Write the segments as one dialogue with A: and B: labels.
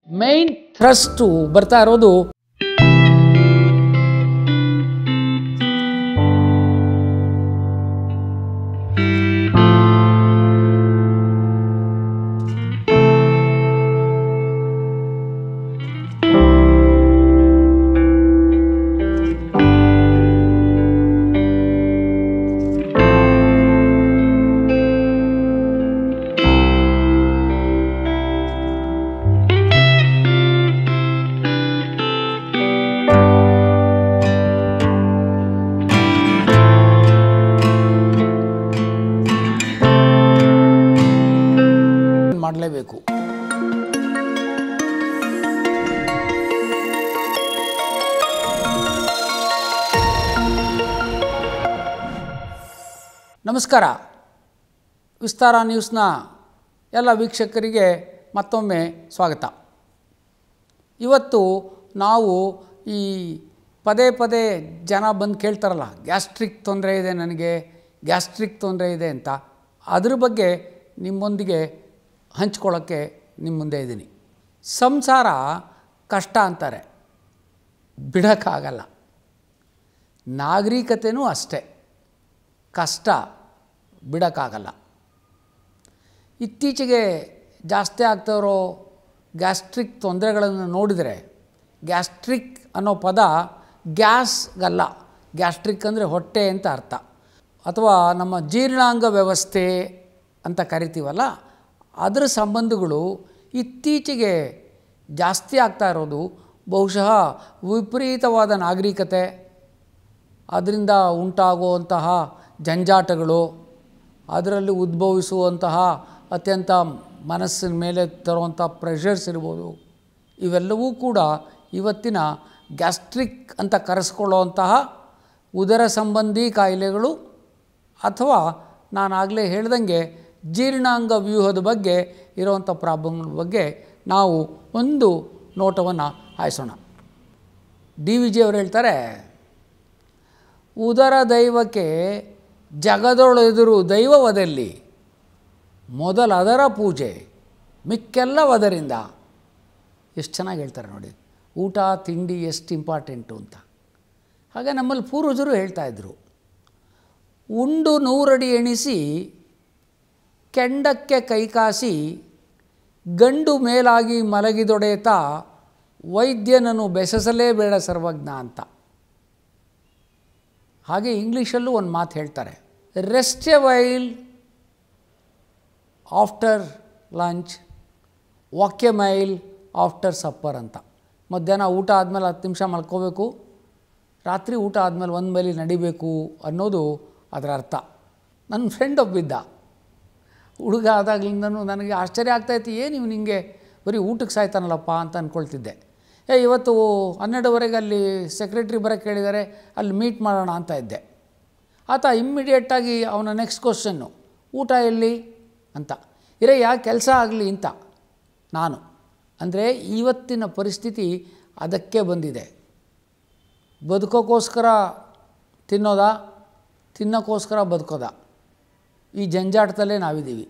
A: main ಥ್ರಸ್ಟು ಬರ್ತಾ ಇರೋದು ಮಾಡಲೇಬೇಕು ನಮಸ್ಕಾರ ವಿಸ್ತಾರ ನ್ಯೂಸ್ನ ಎಲ್ಲ ವೀಕ್ಷಕರಿಗೆ ಮತ್ತೊಮ್ಮೆ ಸ್ವಾಗತ ಇವತ್ತು ನಾವು ಈ ಪದೇ ಪದೇ ಜನ ಬಂದು ಕೇಳ್ತಾರಲ್ಲ ಗ್ಯಾಸ್ಟ್ರಿಕ್ ತೊಂದರೆ ಇದೆ ನನಗೆ ಗ್ಯಾಸ್ಟ್ರಿಕ್ ತೊಂದರೆ ಇದೆ ಅಂತ ಅದ್ರ ಬಗ್ಗೆ ನಿಮ್ಮೊಂದಿಗೆ ಹಂಚ್ಕೊಳ್ಳೋಕ್ಕೆ ನಿಮ್ಮ ಮುಂದೆ ಇದ್ದೀನಿ ಸಂಸಾರ ಕಷ್ಟ ಅಂತಾರೆ ಬಿಡೋಕ್ಕಾಗಲ್ಲ ನಾಗರಿಕತೆಯೂ ಅಷ್ಟೇ ಕಷ್ಟ ಬಿಡೋಕ್ಕಾಗಲ್ಲ ಇತ್ತೀಚೆಗೆ ಜಾಸ್ತಿ ಆಗ್ತಾ ಇರೋ ಗ್ಯಾಸ್ಟ್ರಿಕ್ ತೊಂದರೆಗಳನ್ನು ನೋಡಿದರೆ ಗ್ಯಾಸ್ಟ್ರಿಕ್ ಅನ್ನೋ ಪದ ಗ್ಯಾಸ್ಗಲ್ಲ ಗ್ಯಾಸ್ಟ್ರಿಕ್ ಅಂದರೆ ಹೊಟ್ಟೆ ಅಂತ ಅರ್ಥ ಅಥವಾ ನಮ್ಮ ಜೀರ್ಣಾಂಗ ವ್ಯವಸ್ಥೆ ಅಂತ ಕರಿತೀವಲ್ಲ ಅದರ ಸಂಬಂಧಗಳು ಇತ್ತೀಚೆಗೆ ಜಾಸ್ತಿ ಆಗ್ತಾ ಇರೋದು ಬಹುಶಃ ವಿಪರೀತವಾದ ನಾಗರಿಕತೆ ಅದರಿಂದ ಉಂಟಾಗುವಂತಹ ಜಂಜಾಟಗಳು ಅದರಲ್ಲಿ ಉದ್ಭವಿಸುವಂತಹ ಅತ್ಯಂತ ಮನಸ್ಸಿನ ಮೇಲೆ ತರುವಂಥ ಪ್ರೆಷರ್ಸ್ ಇರ್ಬೋದು ಇವೆಲ್ಲವೂ ಕೂಡ ಇವತ್ತಿನ ಗ್ಯಾಸ್ಟ್ರಿಕ್ ಅಂತ ಕರೆಸ್ಕೊಳ್ಳುವಂತಹ ಉದರ ಸಂಬಂಧಿ ಕಾಯಿಲೆಗಳು ಅಥವಾ ನಾನು ಆಗಲೇ ಹೇಳ್ದಂಗೆ ಜೀರ್ಣಾಂಗ ವ್ಯೂಹದ ಬಗ್ಗೆ ಇರುವಂಥ ಪ್ರಾಬ್ಲಮ್ಗಳ ಬಗ್ಗೆ ನಾವು ಒಂದು ನೋಟವನ್ನು ಹಾಯಿಸೋಣ ಡಿ ವಿ ಜಿ ಅವರು ಹೇಳ್ತಾರೆ ಉದರ ದೈವಕ್ಕೆ ಜಗದೊಳೆದುರು ದೈವವದಲ್ಲಿ ಮೊದಲ ಅದರ ಪೂಜೆ ಮಿಕ್ಕೆಲ್ಲ ಅದರಿಂದ ಎಷ್ಟು ಚೆನ್ನಾಗಿ ಹೇಳ್ತಾರೆ ನೋಡಿ ಊಟ ತಿಂಡಿ ಎಷ್ಟು ಇಂಪಾರ್ಟೆಂಟು ಅಂತ ಹಾಗೆ ನಮ್ಮಲ್ಲಿ ಪೂರ್ವಜರು ಹೇಳ್ತಾಯಿದ್ರು ಉಂಡು ನೂರಡಿ ಎಣಿಸಿ ಕೆಂಡಕ್ಕೆ ಕೈಕಾಸಿ ಗಂಡು ಮೇಲಾಗಿ ಮಲಗಿದೊಡೆತ ವೈದ್ಯನನ್ನು ಬೆಸಸಲೇಬೇಡ ಸರ್ವಜ್ಞ ಅಂತ ಹಾಗೆ ಇಂಗ್ಲೀಷಲ್ಲೂ ಒಂದು ಮಾತು ಹೇಳ್ತಾರೆ rest a while after lunch walk a mile after supper ಅಂತ ಮಧ್ಯಾಹ್ನ ಊಟ ಆದಮೇಲೆ ಹತ್ತು ನಿಮಿಷ ಮಲ್ಕೋಬೇಕು ರಾತ್ರಿ ಊಟ ಆದಮೇಲೆ ಒಂದು ಮೈಲಿ ನಡಿಬೇಕು ಅನ್ನೋದು ಅದರ ಅರ್ಥ ನನ್ನ ಫ್ರೆಂಡ್ ಒಬ್ಬಿದ್ದ ಹುಡುಗ ಆದಾಗ್ಲಿಂದನೂ ನನಗೆ ಆಶ್ಚರ್ಯ ಆಗ್ತಾಯಿತ್ತು ಏನು ಇವ್ನು ಹಿಂಗೆ ಬರೀ ಊಟಕ್ಕೆ ಸಾಯ್ತಾನಲ್ಲಪ್ಪ ಅಂತ ಅಂದ್ಕೊಳ್ತಿದ್ದೆ ಏ ಇವತ್ತು ಹನ್ನೆರಡುವರೆಗೆ ಅಲ್ಲಿ ಸೆಕ್ರೆಟ್ರಿ ಬರೋಕ್ಕೆ ಹೇಳಿದ್ದಾರೆ ಅಲ್ಲಿ ಮೀಟ್ ಮಾಡೋಣ ಅಂತ ಇದ್ದೆ ಆತ ಇಮ್ಮಿಡಿಯೇಟಾಗಿ ಅವನ ನೆಕ್ಸ್ಟ್ ಕ್ವಶನ್ನು ಊಟ ಎಲ್ಲಿ ಅಂತ ಇರಯ್ಯ ಕೆಲಸ ಆಗಲಿ ಅಂತ ನಾನು ಅಂದರೆ ಇವತ್ತಿನ ಪರಿಸ್ಥಿತಿ ಅದಕ್ಕೆ ಬಂದಿದೆ ಬದುಕೋಕ್ಕೋಸ್ಕರ ತಿನ್ನೋದಾ ತಿನ್ನೋಕ್ಕೋಸ್ಕರ ಬದುಕೋದಾ ಈ ಜಂಜಾಟದಲ್ಲೇ ನಾವಿದ್ದೀವಿ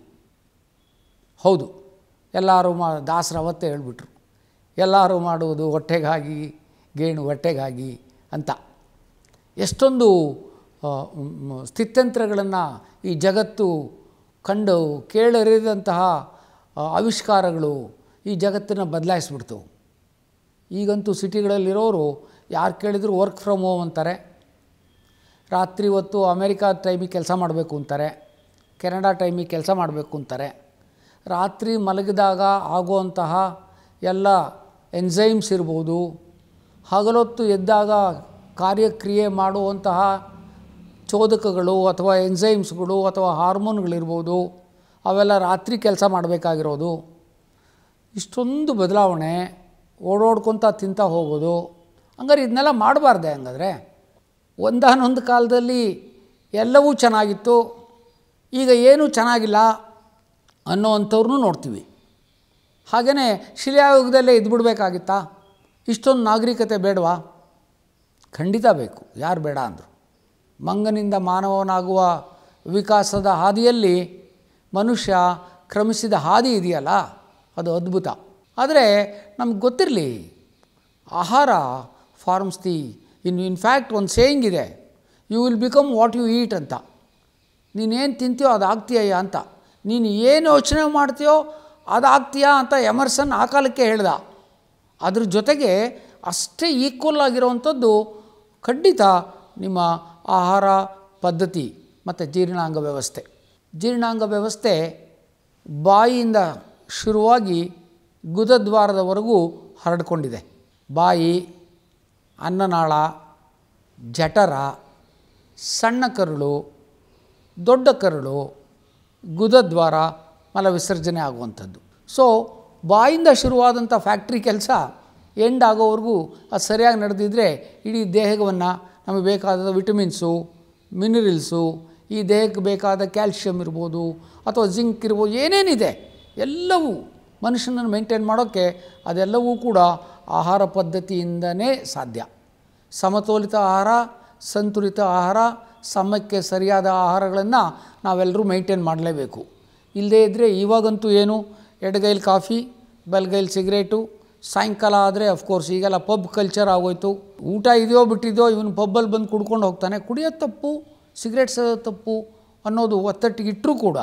A: ಹೌದು ಎಲ್ಲರೂ ಮಾ ದಾಸರು ಅವತ್ತೇ ಹೇಳ್ಬಿಟ್ರು ಎಲ್ಲರೂ ಮಾಡುವುದು ಹೊಟ್ಟೆಗಾಗಿ ಗೇಣು ಹೊಟ್ಟೆಗಾಗಿ ಅಂತ ಎಷ್ಟೊಂದು ಆ, ಮ್, ಸ್ಥಿತ್ಯಂತ್ರಗಳನ್ನು ಈ ಜಗತ್ತು ಕಂಡು ಕೇಳರಿದಂತಹ ಆ, ಆವಿಷ್ಕಾರಗಳು ಈ ಜಗತ್ತನ್ನು ಬದಲಾಯಿಸ್ಬಿಡ್ತು ಈಗಂತೂ ಸಿಟಿಗಳಲ್ಲಿರೋರು ಯಾರು ಕೇಳಿದ್ರು ವರ್ಕ್ ಫ್ರಮ್ ಹೋಮ್ ಅಂತಾರೆ ರಾತ್ರಿ ಹೊತ್ತು ಅಮೇರಿಕಾ ಟೈಮಿಗೆ ಕೆಲಸ ಮಾಡಬೇಕು ಅಂತಾರೆ ಕೆನಡಾ ಟೈಮಿಗೆ ಕೆಲಸ ಮಾಡಬೇಕು ಅಂತಾರೆ ರಾತ್ರಿ ಮಲಗಿದಾಗ ಆಗುವಂತಹ ಎಲ್ಲ ಎನ್ಸೈಮ್ಸ್ ಇರ್ಬೋದು ಹಗಲೊತ್ತು ಎದ್ದಾಗ ಕಾರ್ಯಕ್ರಿಯೆ ಮಾಡುವಂತಹ ಚೋದಕಗಳು ಅಥವಾ ಎನ್ಸೈಮ್ಸ್ಗಳು ಅಥವಾ ಹಾರ್ಮೋನ್ಗಳಿರ್ಬೋದು ಅವೆಲ್ಲ ರಾತ್ರಿ ಕೆಲಸ ಮಾಡಬೇಕಾಗಿರೋದು ಇಷ್ಟೊಂದು ಬದಲಾವಣೆ ಓಡೋಡ್ಕೊತ ತಿಂತ ಹೋಗೋದು ಹಂಗಾರೆ ಇದನ್ನೆಲ್ಲ ಮಾಡಬಾರ್ದೆ ಹಂಗಾದ್ರೆ ಒಂದಾನೊಂದು ಕಾಲದಲ್ಲಿ ಎಲ್ಲವೂ ಚೆನ್ನಾಗಿತ್ತು ಈಗ ಏನೂ ಚೆನ್ನಾಗಿಲ್ಲ ಅನ್ನೋ ಅಂಥವ್ರನ್ನೂ ನೋಡ್ತೀವಿ ಹಾಗೆಯೇ ಶಿಲಾಯುಗದಲ್ಲೇ ಇದ್ಬಿಡ್ಬೇಕಾಗಿತ್ತಾ ಇಷ್ಟೊಂದು ನಾಗರಿಕತೆ ಬೇಡವಾ ಖಂಡಿತ ಬೇಕು ಯಾರು ಬೇಡ ಅಂದರು ಮಂಗನಿಂದ ಮಾನವನಾಗುವ ವಿಕಾಸದ ಹಾದಿಯಲ್ಲಿ ಮನುಷ್ಯ ಕ್ರಮಿಸಿದ ಹಾದಿ ಇದೆಯಲ್ಲ ಅದು ಅದ್ಭುತ ಆದರೆ ನಮ್ಗೆ ಗೊತ್ತಿರಲಿ ಆಹಾರ ಫಾರ್ಮ್ಸ್ ದಿ ಇನ್ ಇನ್ಫ್ಯಾಕ್ಟ್ ಒಂದು ಸೇಯಿಂಗ್ ಇದೆ you will become what you eat ಅಂತ ನೀನೇನು ತಿಂತೀಯೋ ಅದು ಆಗ್ತೀಯಯ್ಯ ಅಂತ ನೀನು ಏನು ಯೋಚನೆ ಮಾಡ್ತೀಯೋ ಅದು ಆಗ್ತೀಯಾ ಅಂತ ಎಮರ್ಸನ್ ಆ ಕಾಲಕ್ಕೆ ಹೇಳ್ದ ಅದ್ರ ಜೊತೆಗೆ ಅಷ್ಟೇ ಈಕ್ವಲ್ ಆಗಿರೋವಂಥದ್ದು ಖಂಡಿತ ನಿಮ್ಮ ಆಹಾರ ಪದ್ಧತಿ ಮತ್ತು ಜೀರ್ಣಾಂಗ ವ್ಯವಸ್ಥೆ ಜೀರ್ಣಾಂಗ ವ್ಯವಸ್ಥೆ ಬಾಯಿಯಿಂದ ಶುರುವಾಗಿ ಗುದದ್ವಾರದವರೆಗೂ ಹರಡ್ಕೊಂಡಿದೆ ಬಾಯಿ ಅನ್ನನಾಳ ಜಠರ ಸಣ್ಣ ಕರುಳು ದೊಡ್ಡ ಕರುಳು ಗುದದ್ವಾರ ಮಲ ವಿಸರ್ಜನೆ ಆಗುವಂಥದ್ದು ಸೊ ಬಾಯಿಂದ ಶುರುವಾದಂಥ ಫ್ಯಾಕ್ಟ್ರಿ ಕೆಲಸ ಎಂಡ್ ಆಗೋವರೆಗೂ ಅದು ಸರಿಯಾಗಿ ನಡೆದಿದ್ದರೆ ಇಡೀ ದೇಹವನ್ನು ನಮಗೆ ಬೇಕಾದ ವಿಟಮಿನ್ಸು ಮಿನರಲ್ಸು ಈ ದೇಹಕ್ಕೆ ಬೇಕಾದ ಕ್ಯಾಲ್ಶಿಯಮ್ ಇರ್ಬೋದು ಅಥವಾ ಜಿಂಕ್ ಇರ್ಬೋದು ಏನೇನಿದೆ ಎಲ್ಲವೂ ಮನುಷ್ಯನನ್ನು ಮೇಂಟೈನ್ ಮಾಡೋಕ್ಕೆ ಅದೆಲ್ಲವೂ ಕೂಡ ಆಹಾರ ಪದ್ಧತಿಯಿಂದನೇ ಸಾಧ್ಯ ಸಮತೋಲಿತ ಆಹಾರ ಸಂತುಲಿತ ಆಹಾರ ಸಮಯಕ್ಕೆ ಸರಿಯಾದ ಆಹಾರಗಳನ್ನು ನಾವೆಲ್ಲರೂ ಮೇಂಟೈನ್ ಮಾಡಲೇಬೇಕು ಇಲ್ಲದೇ ಇದ್ದರೆ ಇವಾಗಂತೂ ಏನು ಎಡಗೈಲಿ ಕಾಫಿ ಬಲಗೈಲಿ ಸಿಗರೇಟು ಸಾಯಂಕಾಲ ಆದರೆ ಅಫ್ಕೋರ್ಸ್ ಈಗೆಲ್ಲ ಪಬ್ ಕಲ್ಚರ್ ಆಗೋಯ್ತು ಊಟ ಇದೆಯೋ ಬಿಟ್ಟಿದೆಯೋ ಇವನು ಪಬ್ಬಲ್ಲಿ ಬಂದು ಕುಡ್ಕೊಂಡು ಹೋಗ್ತಾನೆ ಕುಡಿಯೋದು ತಪ್ಪು ಸಿಗರೇಟ್ ಸೇದೋದು ತಪ್ಪು ಅನ್ನೋದು ಒತ್ತಟ್ಟಿಗೆ ಇಟ್ಟರೂ ಕೂಡ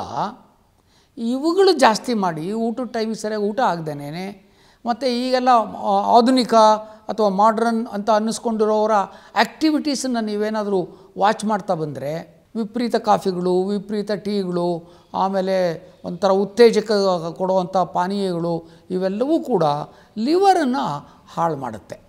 A: ಇವುಗಳು ಜಾಸ್ತಿ ಮಾಡಿ ಊಟದ ಟೈಮಿಗೆ ಸರಿಯಾಗಿ ಊಟ ಆಗ್ದೇನೆ ಮತ್ತು ಈಗೆಲ್ಲ ಆ, ಆಧುನಿಕ ಅಥವಾ ಮಾಡ್ರನ್ ಅಂತ ಅನ್ನಿಸ್ಕೊಂಡಿರೋರ ಆ್ಯಕ್ಟಿವಿಟೀಸನ್ನು ನೀವೇನಾದರೂ ವಾಚ್ ಮಾಡ್ತಾ ಬಂದರೆ ವಿಪರೀತ ಕಾಫಿಗಳು ವಿಪರೀತ ಟೀಗಳು ಆಮೇಲೆ ಒಂಥರ ಉತ್ತೇಜಕ ಕೊಡುವಂಥ ಪಾನೀಯಗಳು ಇವೆಲ್ಲವೂ ಕೂಡ ಲಿವರನ್ನು ಹಾಳು ಮಾಡುತ್ತೆ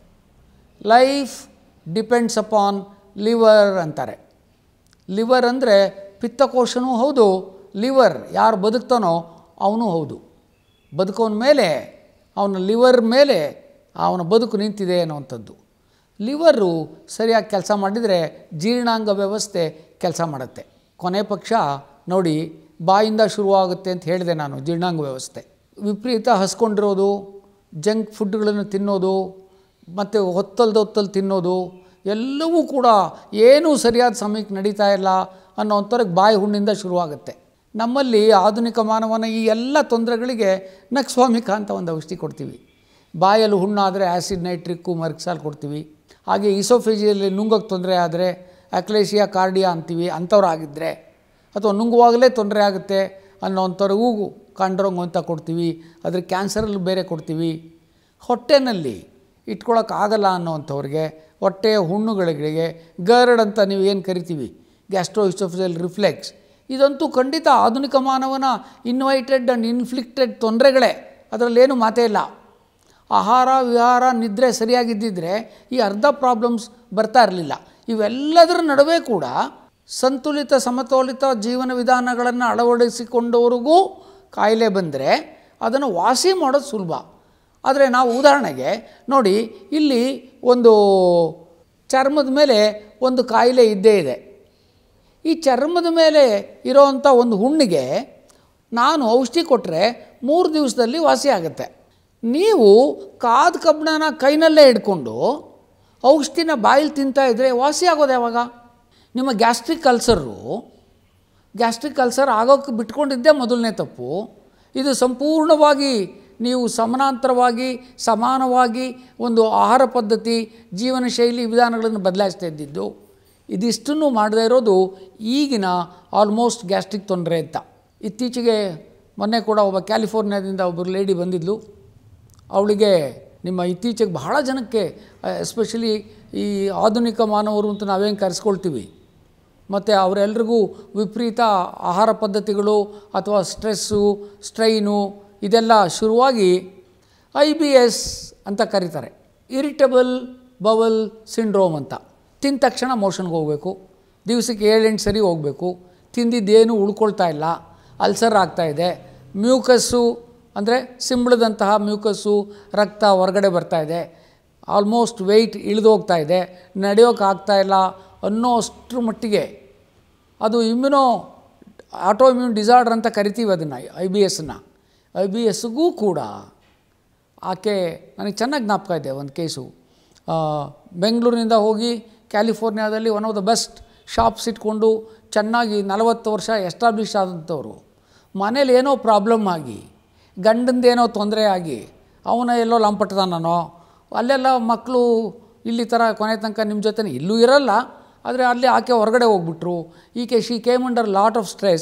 A: ಲೈಫ್ ಡಿಪೆಂಡ್ಸ್ ಅಪಾನ್ ಲಿವರ್ ಅಂತಾರೆ ಲಿವರ್ ಅಂದರೆ ಪಿತ್ತಕೋಶನೂ ಹೌದು ಲಿವರ್ ಯಾರು ಬದುಕ್ತಾನೋ ಅವನು ಹೌದು ಬದುಕೋನ ಮೇಲೆ ಅವನ ಲಿವರ್ ಮೇಲೆ ಅವನ ಬದುಕು ನಿಂತಿದೆ ಅನ್ನುವಂಥದ್ದು ಲಿವರು ಸರಿಯಾಗಿ ಕೆಲಸ ಮಾಡಿದರೆ ಜೀರ್ಣಾಂಗ ವ್ಯವಸ್ಥೆ ಕೆಲಸ ಮಾಡುತ್ತೆ ಕೊನೆ ಪಕ್ಷ ನೋಡಿ ಬಾಯಿಂದ ಶುರುವಾಗುತ್ತೆ ಅಂತ ಹೇಳಿದೆ ನಾನು ಜೀರ್ಣಾಂಗ ವ್ಯವಸ್ಥೆ ವಿಪರೀತ ಹಸ್ಕೊಂಡಿರೋದು ಜಂಕ್ ಫುಡ್ಗಳನ್ನು ತಿನ್ನೋದು ಮತ್ತು ಹೊತ್ತಲ್ದು ಹೊತ್ತಲ್ಲಿ ತಿನ್ನೋದು ಎಲ್ಲವೂ ಕೂಡ ಏನೂ ಸರಿಯಾದ ಸಮಯಕ್ಕೆ ನಡೀತಾ ಇಲ್ಲ ಅನ್ನೋಂಥವ್ರಿಗೆ ಬಾಯಿ ಹುಣ್ಣಿಂದ ಶುರುವಾಗುತ್ತೆ ನಮ್ಮಲ್ಲಿ ಆಧುನಿಕ ಮಾನವನ ಈ ಎಲ್ಲ ತೊಂದರೆಗಳಿಗೆ ನಕ್ಸ್ವಾಮಿಕ ಅಂತ ಒಂದು ಔಷಧಿ ಕೊಡ್ತೀವಿ ಬಾಯಲ್ಲಿ ಹುಣ್ಣಾದರೆ ಆ್ಯಸಿಡ್ ನೈಟ್ರಿಕ್ಕು ಮರ್ಕ್ಸಾಲ್ ಕೊಡ್ತೀವಿ ಹಾಗೆ ಇಸೋಫೇಜಿಯಲ್ಲಿ ನುಂಗೋಕ್ಕೆ ತೊಂದರೆ ಆದರೆ ಅಕ್ಲೇಶಿಯಾ ಕಾರ್ಡಿಯಾ ಅಂತೀವಿ ಅಂಥವ್ರಾಗಿದ್ದರೆ ಅಥವಾ ನುಂಗುವಾಗಲೇ ತೊಂದರೆ ಆಗುತ್ತೆ ಅನ್ನೋಂಥವ್ರಿಗೂ ಕಾಂಡ್ರೋಂಗ್ ಅಂತ ಕೊಡ್ತೀವಿ ಅದ್ರ ಕ್ಯಾನ್ಸರಲ್ಲಿ ಬೇರೆ ಕೊಡ್ತೀವಿ ಹೊಟ್ಟೆನಲ್ಲಿ ಇಟ್ಕೊಳ್ಳೋಕ್ಕಾಗಲ್ಲ ಅನ್ನೋವಂಥವ್ರಿಗೆ ಹೊಟ್ಟೆಯ ಹುಣ್ಣುಗಳಿಗೆ ಗರ್ಡ್ ಅಂತ ನೀವು ಏನು ಕರಿತೀವಿ ಗ್ಯಾಸ್ಟ್ರೋ ಇಸ್ಟೋಫಿಸಲ್ ರಿಫ್ಲೆಕ್ಸ್ ಇದಂತೂ ಖಂಡಿತ ಆಧುನಿಕ ಮಾನವನ ಇನ್ವೈಟೆಡ್ ಆ್ಯಂಡ್ ಇನ್ಫ್ಲಿಕ್ಟೆಡ್ ತೊಂದರೆಗಳೇ ಅದರಲ್ಲೇನು ಮಾತೇ ಇಲ್ಲ ಆಹಾರ ವಿಹಾರ ನಿದ್ರೆ ಸರಿಯಾಗಿದ್ದಿದ್ರೆ ಈ ಅರ್ಧ ಪ್ರಾಬ್ಲಮ್ಸ್ ಬರ್ತಾ ಇರಲಿಲ್ಲ ಇವೆಲ್ಲದರ ನಡುವೆ ಕೂಡ ಸಂತುಲಿತ ಸಮತೋಲಿತ ಜೀವನ ವಿಧಾನಗಳನ್ನು ಅಳವಡಿಸಿಕೊಂಡವ್ರಿಗೂ ಕಾಯಿಲೆ ಬಂದರೆ ಅದನ್ನು ವಾಸಿ ಮಾಡೋದು ಸುಲಭ ಆದರೆ ನಾವು ಉದಾಹರಣೆಗೆ ನೋಡಿ ಇಲ್ಲಿ ಒಂದು ಚರ್ಮದ ಮೇಲೆ ಒಂದು ಕಾಯಿಲೆ ಇದ್ದೇ ಇದೆ ಈ ಚರ್ಮದ ಮೇಲೆ ಇರೋವಂಥ ಒಂದು ಹುಣ್ಣಿಗೆ ನಾನು ಔಷಧಿ ಕೊಟ್ಟರೆ ಮೂರು ದಿವಸದಲ್ಲಿ ವಾಸಿ ಆಗುತ್ತೆ ನೀವು ಕಾದ ಕಬ್ಬಣನ ಕೈನಲ್ಲೇ ಹಿಡ್ಕೊಂಡು ಔಷಧಿನ ಬಾಯಲ್ಲಿ ತಿಂತಾ ಇದ್ದರೆ ವಾಸಿ ಆಗೋದು ಯಾವಾಗ ನಿಮ್ಮ ಗ್ಯಾಸ್ಟ್ರಿಕ್ ಅಲ್ಸರು ಗ್ಯಾಸ್ಟ್ರಿಕ್ ಅಲ್ಸರ್ ಆಗೋಕ್ಕೆ ಬಿಟ್ಕೊಂಡಿದ್ದೇ ಮೊದಲನೇ ತಪ್ಪು ಇದು ಸಂಪೂರ್ಣವಾಗಿ ನೀವು ಸಮಾನಾಂತರವಾಗಿ ಸಮಾನವಾಗಿ ಒಂದು ಆಹಾರ ಪದ್ಧತಿ ಜೀವನ ಶೈಲಿ ವಿಧಾನಗಳನ್ನು ಬದಲಾಯಿಸ್ತಾ ಇದ್ದಿದ್ದು ಇದಿಷ್ಟನ್ನು ಮಾಡದೇ ಇರೋದು ಈಗಿನ ಆಲ್ಮೋಸ್ಟ್ ಗ್ಯಾಸ್ಟ್ರಿಕ್ ತೊಂದರೆ ಅಂತ ಇತ್ತೀಚೆಗೆ ಮೊನ್ನೆ ಕೂಡ ಒಬ್ಬ ಕ್ಯಾಲಿಫೋರ್ನಿಯಾದಿಂದ ಒಬ್ಬರು ಲೇಡಿ ಬಂದಿದ್ಲು ಅವಳಿಗೆ ನಿಮ್ಮ ಇತ್ತೀಚೆಗೆ ಬಹಳ ಜನಕ್ಕೆ ಎಸ್ಪೆಷಲಿ ಈ ಆಧುನಿಕ ಮಾನವರು ಅಂತ ನಾವೇನು ಕರೆಸ್ಕೊಳ್ತೀವಿ ಮತ್ತು ಅವರೆಲ್ರಿಗೂ ವಿಪರೀತ ಆಹಾರ ಪದ್ಧತಿಗಳು ಅಥವಾ ಸ್ಟ್ರೆಸ್ಸು ಸ್ಟ್ರೈನು ಇದೆಲ್ಲ ಶುರುವಾಗಿ ಐ ಬಿ ಎಸ್ ಅಂತ ಕರೀತಾರೆ ಇರಿಟಬಲ್ ಬವಲ್ ಸಿಂಡ್ರೋಮ್ ಅಂತ ತಿಂದ ತಕ್ಷಣ ಮೋಷನ್ಗೆ ಹೋಗಬೇಕು ದಿವಸಕ್ಕೆ ಏಳೆಂಟು ಸರಿ ಹೋಗಬೇಕು ತಿಂದಿದ್ದೇನು ಉಳ್ಕೊಳ್ತಾ ಇಲ್ಲ ಅಲ್ಸರ್ ಆಗ್ತಾಯಿದೆ ಮ್ಯೂಕಸ್ಸು ಅಂದರೆ ಸಿಂಬಳದಂತಹ ಮ್ಯೂಕಸ್ಸು ರಕ್ತ ಹೊರಗಡೆ ಬರ್ತಾ ಇದೆ ಆಲ್ಮೋಸ್ಟ್ ವೆಯ್ಟ್ ಇಳಿದು ಹೋಗ್ತಾ ಇದೆ ನಡೆಯೋಕೆ ಆಗ್ತಾ ಇಲ್ಲ ಅನ್ನೋ ಅಷ್ಟರ ಮಟ್ಟಿಗೆ ಅದು ಇಮ್ಯುನೋ ಆಟೋ ಇಮ್ಯೂನ್ ಡಿಸಾರ್ಡರ್ ಅಂತ ಕರಿತೀವಿ ಅದನ್ನು ಐ ಬಿ ಎಸ್ಸನ್ನು ಐ ಬಿ ಎಸ್ಗೂ ಕೂಡ ಆಕೆ ನನಗೆ ಚೆನ್ನಾಗಿ ಜ್ಞಾಪಕ ಇದೆ ಒಂದು ಕೇಸು ಆ, ಬೆಂಗಳೂರಿನಿಂದ ಹೋಗಿ ಕ್ಯಾಲಿಫೋರ್ನಿಯಾದಲ್ಲಿ one of the best shops ಇಟ್ಕೊಂಡು ಚೆನ್ನಾಗಿ ನಲವತ್ತು ವರ್ಷ ಎಸ್ಟಾಬ್ಲಿಷ್ ಆದಂಥವ್ರು ಮನೇಲಿ ಏನೋ ಪ್ರಾಬ್ಲಮ್ ಆಗಿ ಗಂಡಂದೇನೋ ತೊಂದರೆ ಆಗಿ ಅವನ ಎಲ್ಲೋ ಲಂಪಟ್ಟದಾನೋ ಅಲ್ಲೆಲ್ಲ ಮಕ್ಕಳು ಇಲ್ಲಿ ಥರ ಕೊನೆ ತನಕ ನಿಮ್ಮ ಜೊತೆ ಇಲ್ಲೂ ಇರಲ್ಲ ಆದರೆ ಅಲ್ಲಿ ಆಕೆ ಹೊರಗಡೆ ಹೋಗ್ಬಿಟ್ರು ಈಕೆ she came under lot of stress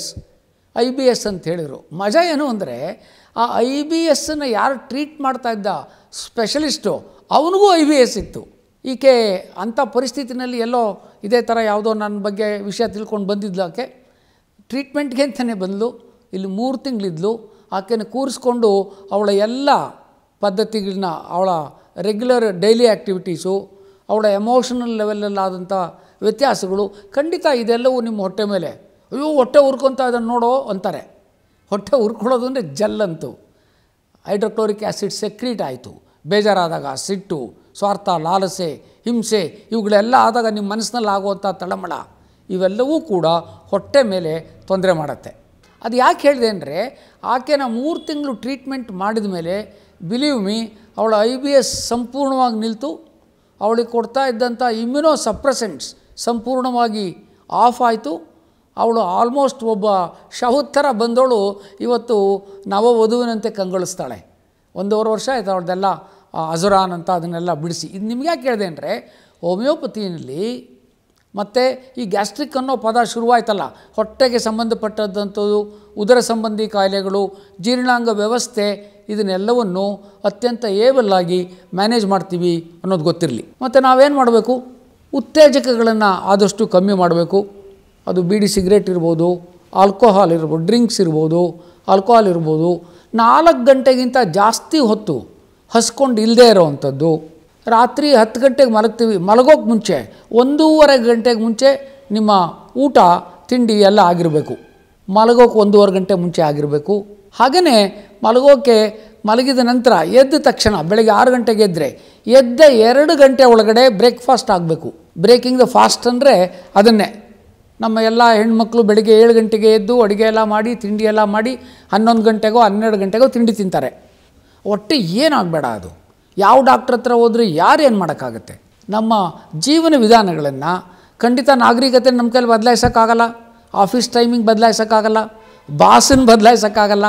A: I B S ಅಂತ ಹೇಳಿದರು ಮಜಾ ಏನು ಅಂದರೆ ಆ ಐ ಬಿ ಎಸ್ಸನ್ನು ಯಾರು ಟ್ರೀಟ್ ಮಾಡ್ತಾ ಇದ್ದ ಸ್ಪೆಷಲಿಸ್ಟು ಅವನಿಗೂ ಐ ಬಿ ಎಸ್ ಇತ್ತು ಈಕೆ ಅಂಥ ಪರಿಸ್ಥಿತಿನಲ್ಲಿ ಎಲ್ಲೋ ಇದೇ ಥರ ಯಾವುದೋ ನನ್ನ ಬಗ್ಗೆ ವಿಷಯ ತಿಳ್ಕೊಂಡು ಬಂದಿದ್ಲು ಆಕೆ ಟ್ರೀಟ್ಮೆಂಟ್ಗೆ ಅಂತಲೇ ಬಂದಳು ಇಲ್ಲಿ ಮೂರು ತಿಂಗಳಿದ್ಲು ಆಕೆನ ಕೂರಿಸ್ಕೊಂಡು ಅವಳ ಎಲ್ಲ ಪದ್ಧತಿಗಳನ್ನ ಅವಳ ರೆಗ್ಯುಲರ್ ಡೈಲಿ ಆ್ಯಕ್ಟಿವಿಟೀಸು ಅವಳ ಎಮೋಷನಲ್ ಲೆವೆಲಲ್ಲಾದಂಥ ವ್ಯತ್ಯಾಸಗಳು ಖಂಡಿತ ಇದೆಲ್ಲವೂ ನಿಮ್ಮ ಹೊಟ್ಟೆ ಮೇಲೆ ಅಯ್ಯೋ ಹೊಟ್ಟೆ ಉರ್ಕೊತ ಅದನ್ನು ನೋಡೋ ಅಂತಾರೆ ಹೊಟ್ಟೆ ಉರ್ಕೊಳ್ಳೋದು ಅಂದರೆ ಜಲ್ಲಂತು ಹೈಡ್ರೋಕ್ಲೋರಿಕ್ ಆ್ಯಸಿಡ್ ಸೆಕ್ರೀಟ್ ಆಯಿತು ಬೇಜಾರಾದಾಗ ಸಿಟ್ಟು ಸ್ವಾರ್ಥ ಲಾಲಸೆ ಹಿಂಸೆ ಇವುಗಳೆಲ್ಲ ಆದಾಗ ನಿಮ್ಮ ಮನಸ್ಸಿನಲ್ಲಿ ಆಗುವಂಥ ತಳಮಳ ಇವೆಲ್ಲವೂ ಕೂಡ ಹೊಟ್ಟೆ ಮೇಲೆ ತೊಂದರೆ ಮಾಡುತ್ತೆ ಅದು ಯಾಕೆ ಹೇಳಿದೆ ಅಂದರೆ ಆಕೆನ ಮೂರು ತಿಂಗಳು ಟ್ರೀಟ್ಮೆಂಟ್ ಮಾಡಿದ ಮೇಲೆ ಬಿಲೀವ್ ಮೀ ಅವಳ ಐ ಬಿ ಎಸ್ ಸಂಪೂರ್ಣವಾಗಿ ನಿಲ್ತು ಅವಳಿಗೆ ಕೊಡ್ತಾ ಇದ್ದಂಥ ಇಮ್ಯುನೋ ಸಪ್ರೆಸೆಂಟ್ಸ್ ಸಂಪೂರ್ಣವಾಗಿ ಆಫ್ ಆಯಿತು ಅವಳು ಆಲ್ಮೋಸ್ಟ್ ಒಬ್ಬ ಶಹುದ್ ಥರ ಬಂದವಳು ಇವತ್ತು ನವವಧುವಿನಂತೆ ಕಂಗೊಳಿಸ್ತಾಳೆ ಒಂದೂವರೆ ವರ್ಷ ಆಯಿತು ಅವಳದೆಲ್ಲ ಅಜುರಾನ್ ಅಂತ ಅದನ್ನೆಲ್ಲ ಬಿಡಿಸಿ ಇದು ನಿಮ್ಗೆ ಯಾಕೆ ಕೇಳಿದೆ ಅಂದರೆ ಹೋಮಿಯೋಪತಿಯಲ್ಲಿ ಮತ್ತು ಈ ಗ್ಯಾಸ್ಟ್ರಿಕ್ ಅನ್ನೋ ಪದ ಶುರುವಾಯ್ತಲ್ಲ ಹೊಟ್ಟೆಗೆ ಸಂಬಂಧಪಟ್ಟಂಥದ್ದು ಉದರ ಸಂಬಂಧಿ ಕಾಯಿಲೆಗಳು ಜೀರ್ಣಾಂಗ ವ್ಯವಸ್ಥೆ ಇದನ್ನೆಲ್ಲವನ್ನು ಅತ್ಯಂತ ಏಬಲ್ಲಾಗಿ ಮ್ಯಾನೇಜ್ ಮಾಡ್ತೀವಿ ಅನ್ನೋದು ಗೊತ್ತಿರಲಿ ಮತ್ತು ನಾವೇನು ಮಾಡಬೇಕು ಉತ್ತೇಜಕಗಳನ್ನು ಆದಷ್ಟು ಕಮ್ಮಿ ಮಾಡಬೇಕು ಅದು ಬೀಡಿ ಸಿಗರೇಟ್ ಇರ್ಬೋದು ಆಲ್ಕೋಹಾಲ್ ಇರ್ಬೋದು ಡ್ರಿಂಕ್ಸ್ ಇರ್ಬೋದು ಆಲ್ಕೋಹಾಲ್ ಇರ್ಬೋದು ನಾಲ್ಕು ಗಂಟೆಗಿಂತ ಜಾಸ್ತಿ ಹೊತ್ತು ಹಸ್ಕೊಂಡು ಇಲ್ಲದೇ ಇರೋವಂಥದ್ದು ರಾತ್ರಿ ಹತ್ತು ಗಂಟೆಗೆ ಮಲಗ್ತೀವಿ ಮಲಗೋಕ್ಕೆ ಮುಂಚೆ ಒಂದೂವರೆ ಗಂಟೆಗೆ ಮುಂಚೆ ನಿಮ್ಮ ಊಟ ತಿಂಡಿ ಎಲ್ಲ ಆಗಿರಬೇಕು ಮಲಗೋಕೆ ಒಂದೂವರೆ ಗಂಟೆ ಮುಂಚೆ ಆಗಿರಬೇಕು ಹಾಗೆಯೇ ಮಲಗೋಕೆ ಮಲಗಿದ ನಂತರ ಎದ್ದ ತಕ್ಷಣ ಬೆಳಗ್ಗೆ ಆರು ಗಂಟೆಗೆ ಎದ್ದರೆ ಎದ್ದ ಎರಡು ಗಂಟೆ ಒಳಗಡೆ ಬ್ರೇಕ್ಫಾಸ್ಟ್ ಆಗಬೇಕು ಬ್ರೇಕಿಂಗ್ ದ ಫಾಸ್ಟ್ ಅಂದರೆ ಅದನ್ನೇ ನಮ್ಮ ಎಲ್ಲ ಹೆಣ್ಮಕ್ಳು ಬೆಳಗ್ಗೆ ಏಳು ಗಂಟೆಗೆ ಎದ್ದು ಅಡುಗೆ ಎಲ್ಲ ಮಾಡಿ ತಿಂಡಿ ಎಲ್ಲ ಮಾಡಿ ಹನ್ನೊಂದು ಗಂಟೆಗೋ ಹನ್ನೆರಡು ಗಂಟೆಗೋ ತಿಂಡಿ ತಿಂತಾರೆ ಒಟ್ಟು ಏನಾಗಬೇಡ ಅದು ಯಾವ ಡಾಕ್ಟ್ರ್ ಹತ್ರ ಹೋದ್ರೆ ಯಾರೇನು ಮಾಡೋಕ್ಕಾಗತ್ತೆ ನಮ್ಮ ಜೀವನ ವಿಧಾನಗಳನ್ನು ಖಂಡಿತ ನಾಗರಿಕತೆ ನಮ್ಮ ಕೈಲಿ ಬದಲಾಯಿಸೋಕ್ಕಾಗಲ್ಲ ಆಫೀಸ್ ಟೈಮಿಂಗ್ ಬದಲಾಯಿಸೋಕ್ಕಾಗಲ್ಲ ಬಾಸನ್ನ ಬದಲಾಯಿಸೋಕ್ಕಾಗಲ್ಲ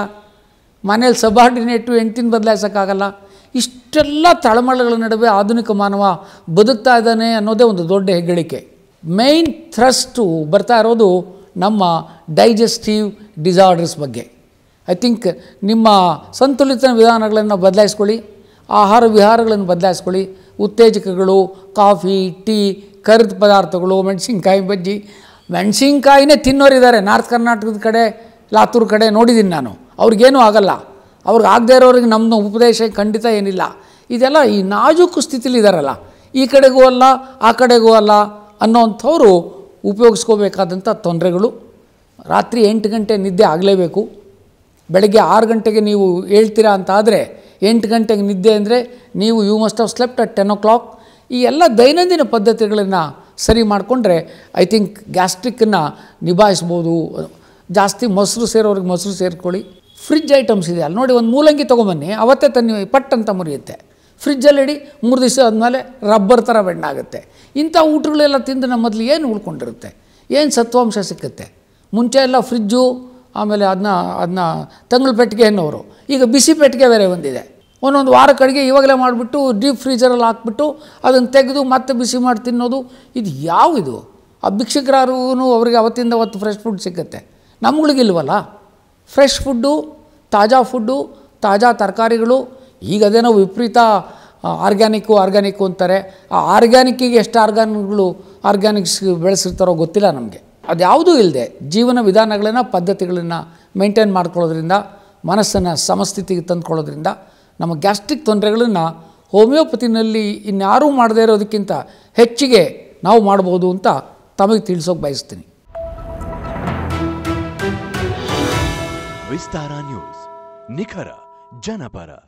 A: ಮನೇಲಿ ಸಬಾರ್ಡಿನೇಟು ಹೆಂಡ್ತಿನ ಬದಲಾಯಿಸೋಕ್ಕಾಗಲ್ಲ ಇಷ್ಟೆಲ್ಲ ತಳಮಳಗಳ ನಡುವೆ ಆಧುನಿಕ ಮಾನವ ಬದುಕ್ತಾ ಇದ್ದಾನೆ ಅನ್ನೋದೇ ಒಂದು ದೊಡ್ಡ ಹೆಗ್ಗಳಿಕೆ ಮೈನ್ ಥ್ರಸ್ಟು ಬರ್ತಾ ಇರೋದು ನಮ್ಮ ಡೈಜೆಸ್ಟಿವ್ ಡಿಸಾರ್ಡರ್ಸ್ ಬಗ್ಗೆ ಐ ಥಿಂಕ್ ನಿಮ್ಮ ಸಂತುಲಿತ ವಿಧಾನಗಳನ್ನು ಬದಲಾಯಿಸ್ಕೊಳ್ಳಿ ಆಹಾರ ವಿಹಾರಗಳನ್ನು ಬದಲಾಯಿಸ್ಕೊಳ್ಳಿ ಉತ್ತೇಜಕಗಳು ಕಾಫಿ ಟೀ ಕರಿದ ಪದಾರ್ಥಗಳು ಮೆಣಸಿನ್ಕಾಯಿ ಬಜ್ಜಿ ಮೆಣಸಿನ್ಕಾಯಿನೇ ತಿನ್ನೋರಿದ್ದಾರೆ ನಾರ್ತ್ ಕರ್ನಾಟಕದ ಕಡೆ ಲಾತೂರ್ ಕಡೆ ನೋಡಿದ್ದೀನಿ ನಾನು ಅವ್ರಿಗೇನೂ ಆಗಲ್ಲ ಅವ್ರಿಗೆ ಆಗದೇ ಇರೋರಿಗೆ ನಮ್ಮ ಉಪದೇಶ ಖಂಡಿತ ಏನಿಲ್ಲ ಇದೆಲ್ಲ ಈ ನಾಜೂಕು ಸ್ಥಿತಿಲಿ ಇದ್ದಾರಲ್ಲ ಈ ಕಡೆಗೂ ಅಲ್ಲ ಆ ಕಡೆಗೂ ಅಲ್ಲ ಅನ್ನೋವಂಥವ್ರು ಉಪಯೋಗಿಸ್ಕೋಬೇಕಾದಂಥ ತೊಂದರೆಗಳು ರಾತ್ರಿ ಎಂಟು ಗಂಟೆ ನಿದ್ದೆ ಆಗಲೇಬೇಕು ಬೆಳಗ್ಗೆ ಆರು ಗಂಟೆಗೆ ನೀವು ಹೇಳ್ತೀರಾ ಅಂತ ಆದರೆ ಎಂಟು ಗಂಟೆಗೆ ನಿದ್ದೆ ಅಂದರೆ ನೀವು you must have slept at ten o'clock ಈ ಎಲ್ಲ ದೈನಂದಿನ ಪದ್ಧತಿಗಳನ್ನು ಸರಿ ಮಾಡಿಕೊಂಡ್ರೆ ಐ ಥಿಂಕ್ ಗ್ಯಾಸ್ಟ್ರಿಕ್ಕನ್ನು ನಿಭಾಯಿಸ್ಬೋದು ಜಾಸ್ತಿ ಮೊಸರು ಸೇರೋರಿಗೆ ಮೊಸರು ಸೇರ್ಕೊಳ್ಳಿ ಫ್ರಿಜ್ ಐಟಮ್ಸ್ ಇದೆ ಅಲ್ಲಿ ನೋಡಿ ಒಂದು ಮೂಲಂಗಿ ತೊಗೊಂಬನ್ನಿ ಅವತ್ತೇ ತನ್ನಿ ಪಟ್ ಅಂತ ಮುರಿಯುತ್ತೆ ಫ್ರಿಜ್ಜಲ್ಲಿ ಇಡಿ ಮೂರು ದಿವಸ ಆದಮೇಲೆ ರಬ್ಬರ್ ಥರ ಬೆಣ್ಣಾಗುತ್ತೆ ಇಂಥ ಊಟಗಳೆಲ್ಲ ತಿಂದು ನಮ್ಮ ಮೊದಲು ಏನು ಉಳ್ಕೊಂಡಿರುತ್ತೆ ಏನು ಸತ್ವಾಂಶ ಸಿಕ್ಕುತ್ತೆ ಮುಂಚೆ ಎಲ್ಲ ಫ್ರಿಜ್ಜು ಆಮೇಲೆ ಅದನ್ನ ಅದನ್ನ ತಂಗಳು ಪೆಟ್ಟಿಗೆ ಅನ್ನೋರು ಈಗ ಬಿಸಿ ಪೆಟ್ಟಿಗೆ ಬೇರೆ ಬಂದಿದೆ ಒಂದೊಂದು ವಾರಕ್ಕೆ ಅಡುಗೆ ಇವಾಗಲೇ ಮಾಡಿಬಿಟ್ಟು ಡೀಪ್ ಫ್ರೀಜರಲ್ಲಿ ಹಾಕ್ಬಿಟ್ಟು ಅದನ್ನು ತೆಗೆದು ಮತ್ತೆ ಬಿಸಿ ಮಾಡಿ ತಿನ್ನೋದು ಇದು ಯಾವಿದು ಆ ಭಿಕ್ಷಕರಾರೂ ಅವರಿಗೆ ಅವತ್ತಿಂದ ಅವತ್ತು ಫ್ರೆಶ್ ಫುಡ್ ಸಿಗುತ್ತೆ ನಮ್ಗಳಿಗಿಲ್ವಲ್ಲ ಫ್ರೆಶ್ ಫುಡ್ಡು ತಾಜಾ ಫುಡ್ಡು ತಾಜಾ ತರಕಾರಿಗಳು ಈಗ ಅದೇನೋ ವಿಪರೀತ ಆರ್ಗ್ಯಾನಿಕ್ಕು ಆರ್ಗ್ಯಾನಿಕ್ಕು ಅಂತಾರೆ ಆ ಆರ್ಗ್ಯಾನಿಕ್ಕಿಗೆ ಎಷ್ಟು ಆರ್ಗ್ಯಾನಿಕ್ಗಳು ಆರ್ಗ್ಯಾನಿಕ್ಸ್ ಬೆಳೆಸಿರ್ತಾರೋ ಗೊತ್ತಿಲ್ಲ ನಮಗೆ ಅದ್ಯಾವುದೂ ಇಲ್ಲದೆ ಜೀವನ ವಿಧಾನಗಳನ್ನು ಪದ್ಧತಿಗಳನ್ನು ಮೇಂಟೈನ್ ಮಾಡ್ಕೊಳ್ಳೋದ್ರಿಂದ ಮನಸ್ಸನ್ನು ಸಮಸ್ಥಿತಿಗೆ ತಂದುಕೊಳ್ಳೋದ್ರಿಂದ ನಮ್ಮ ಗ್ಯಾಸ್ಟ್ರಿಕ್ ತೊಂದರೆಗಳನ್ನು ಹೋಮಿಯೋಪತಿನಲ್ಲಿ ಇನ್ಯಾರೂ ಮಾಡದೇ ಇರೋದಕ್ಕಿಂತ ಹೆಚ್ಚಿಗೆ ನಾವು ಮಾಡ್ಬೋದು ಅಂತ ತಮಗೆ ತಿಳಿಸೋಕೆ ಬಯಸ್ತೀನಿ
B: ವಿಸ್ತಾರ ನ್ಯೂಸ್ ನಿಖರ ಜನಪರ